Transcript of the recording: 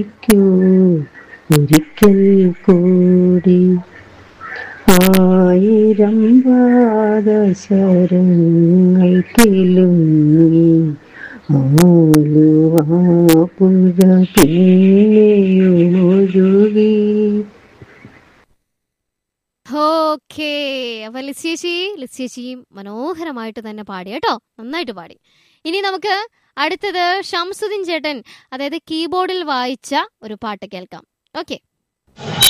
ഒരിക്കൽ കൂടി ആയിരം പാദസരങ്ങൾ കിലുങ്ങി ആലുവാപ്പുഴ പിന്നെയും ഒഴുകി ഓക്കേ അപ്പൊ ലിസ്യേച്ചി ലിസ്യേച്ചിയും മനോഹരമായിട്ട് തന്നെ പാടി കേട്ടോ നന്നായിട്ട് പാടി ഇനി നമുക്ക് അടുത്തത് ഷംസുദ്ദീൻ ചേട്ടൻ അതായത് കീബോർഡിൽ വായിച്ച ഒരു പാട്ട് കേൾക്കാം ഓക്കെ